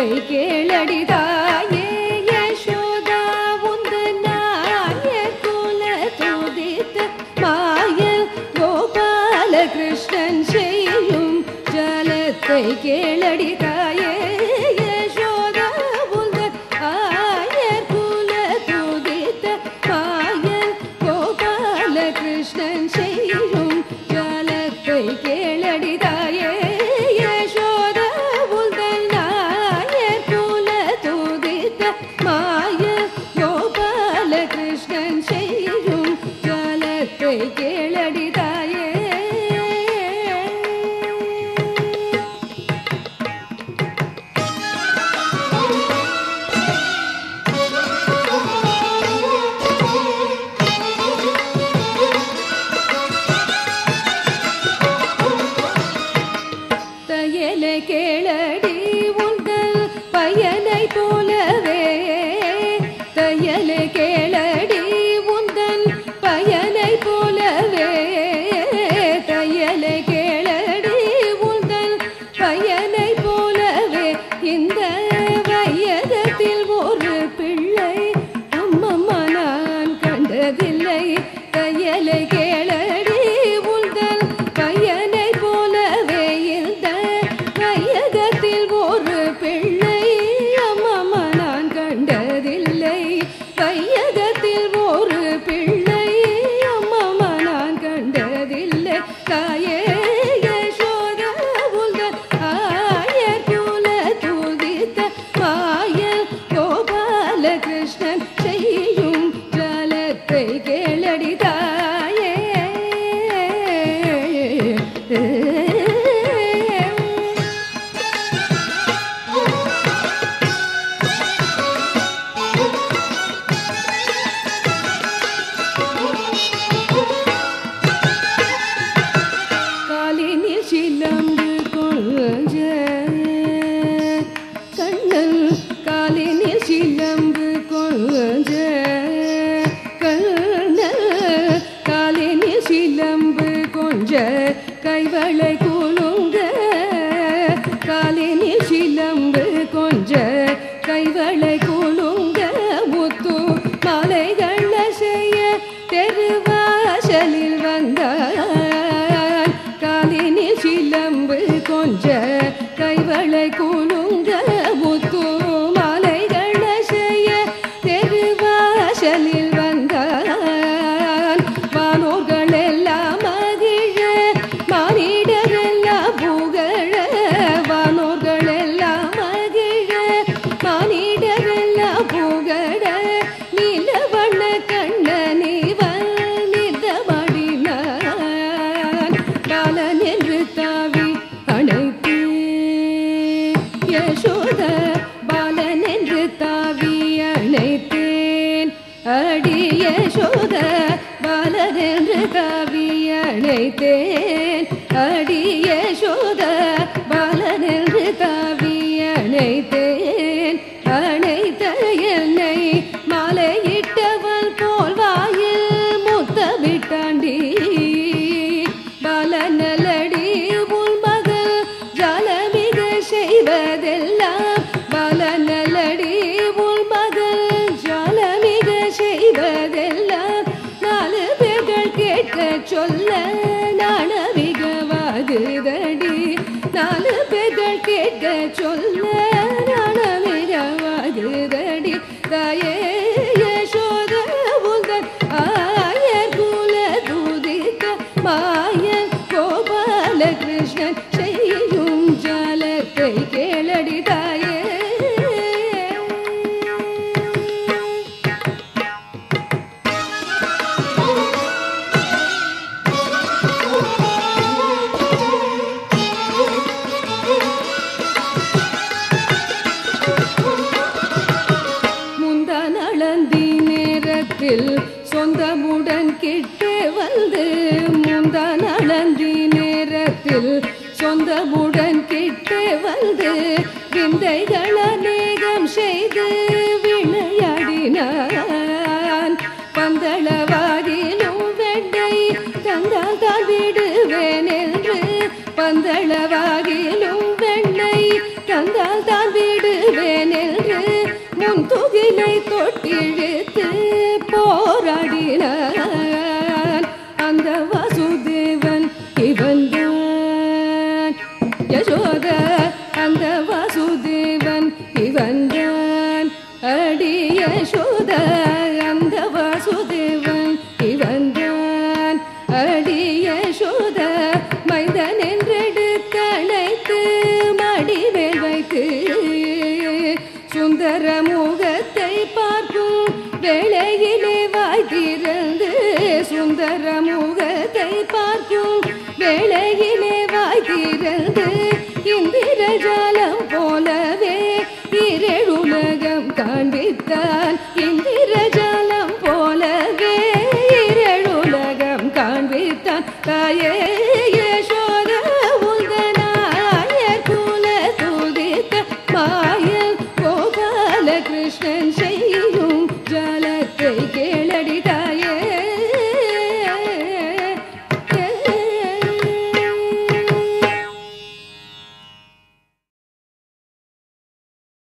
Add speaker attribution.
Speaker 1: ஜலத்தை கேளடி தாயே யசோதா உந்தன் நாயர் குல துதித்த மாயல் கோபால கிருஷ்ணன் செய்யும் ஜலத்தை கேளடி தாயே யசோதா உந்தன் ஆயர் குல துதித்த மாயல் கோபால கிருஷ்ணன் செய்யும் ஜலத்தை கேளடி தாயே யசோதா உந்தன் நாயர் குல துதித்த மாயல் கோபால கிருஷ்ணன் செய்யும் ஜலத்தை கேளடி தாயே தையலை கேளடி உந்தல் பையனை போலவே தையலை கேளடி உந்தன் பையனை போலவே தையலை கேளடி உந்தன் பையனை போலவே இந்த வையகத்தில் ஒரு பிள்ளை அம்மம்மா நான் கண்டதில்லை தையலை கேளடி உந்தன் பையனை போலவே இந்த வையகத்தில் ஒரு பிள்ளை அம்மம்மா நான் கண்டதில்லை வையகத்தில் ஒரு பிள்ளை அம்மம்மா நான் கண்டதில்லை தாயே யசோதா உந்தன் ஆயர் குல துதித்த மாயல் கோபால கிருஷ்ணன் செய்யும் ஜலத்தை கேளடி தாயே காலினில் சிலம்பு கொஞ்ச கண்ணன் காலினில் சிலம்பு கொஞ்ச கண்ணன் காலினில் சிலம்பு கொஞ்ச கைவளை குலுங்க காலினில் சிலம்பு கொஞ்ச கைவளை குலுங்க முத்து மாலைகள் செய்ய தெருவாசலில் வந்தான் காலினில் சிலம்பு கொஞ்ச கைவளை குலுங்க முத்து மாலைகள் செய்ய தெருவாசலில் வந்தான் வானோர்கள் எல்லாம் மகிழ மானிடர் எல்லாம் புகழ வானோர்கள் எல்லாம் மகிழ மானிடர் எல்லாம் புகழ நீலவண்ண கண்ணனிவன் நிதமடினான் காலன் என்று தாவி அணைத்து யசோத பாலன் என்று தாவி அணைத்தேன் அடி யசோத பாலன் என்று தாவி அணைத்தேன் அடி யசோத பாலன் என்று தாவி அணைத்தேன் அணைத்த என்னை மாலையிட்டவள் போல் வாயில் முத்தமிட்டாண்டி பலனலடி உன் மகள் ஜலமிக செய்வதெல்லாம் பலனலடி உன் மகள் ஜலமிக செய்வதெல்லாம் நாலு பேர்கள் கேட்க சொல்ல நாணமிகவாகுதடி நாலு பேர்கள் கேட்க சொல்ல நாணமிகவாகுதடி தாயே யசோத உந்தன் ஆயர் குல துதித்த மாயன் கோபால கிருஷ்ணன் செய்யும் ஜலத்தை கேளடி தாயே முந்தன் அளந்தி நேரத்தில் சொந்தமுடன் கிட்டு வந்து முந்தன் அளந்தி நேரத்தில் சொந்தமுடன் கிட்டு வந்து விந்தைகள் அநேகம் செய்து விளையாடினான் பந்தளவாதிலும் வெண்ணை தந்தால் தான் விடுவேன் என்று பந்தளவாகிலும் வெண்ணை தந்தால் தான் விடுவேன் அந்த வாசுதேவன் இவன்தான் அடிய சோத அந்த வாசுதேவன் இவன்தான் அடிய சோத மைந்தன் என்றெடுத்தழைத்து மடிமேல் வைத்து சுந்தர முகத்தை பார்க்கும் வேளையிலே வாய் திறந்து சுந்தர முகத்தை பார்க்கும் வேளையிலே